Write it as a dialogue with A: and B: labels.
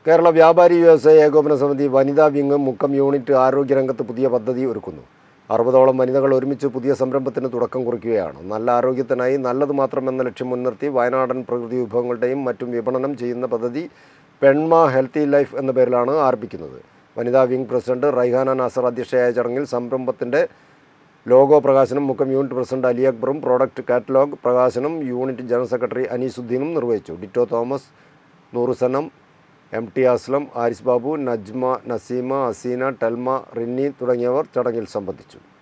A: കേരള വ്യാപാരി വ്യവസായ ഏകോപന സമിതി വനിതാ വിങ് മുക്കം യൂണിറ്റ് ആരോഗ്യരംഗത്ത് പുതിയ പദ്ധതി ഒരുക്കുന്നു അറുപതോളം വനിതകൾ ഒരുമിച്ച് പുതിയ സംരംഭത്തിന് തുടക്കം കുറിക്കുകയാണ് നല്ല ആരോഗ്യത്തിനായി നല്ലത് മാത്രം എന്ന ലക്ഷ്യം മുൻനിർത്തി വയനാടൻ പ്രകൃതി വിഭവങ്ങളുടെയും മറ്റും വിപണനം ചെയ്യുന്ന പദ്ധതി പെൺമ ഹെൽത്തി ലൈഫ് എന്ന പേരിലാണ് ആരംഭിക്കുന്നത് വനിതാ വിങ് പ്രസിഡന്റ് റൈഹാന നാസർ അധ്യക്ഷയായ ചടങ്ങിൽ സംരംഭത്തിൻ്റെ ലോഗോ പ്രകാശനം മുക്കം യൂണിറ്റ് പ്രസിഡന്റ് അലി അക്ബറും പ്രോഡക്റ്റ് കാറ്റലോഗ് പ്രകാശനം യൂണിറ്റ് ജനറൽ സെക്രട്ടറി അനീസുദ്ദീനും നിർവഹിച്ചു ഡിറ്റോ തോമസ് നൂറുസനം എം ടി അസ്ലം ആരിസ് ബാബു നജ്മ നസീമ അസീന ടെൽമ റിന്നി തുടങ്ങിയവർ ചടങ്ങിൽ സംബന്ധിച്ചു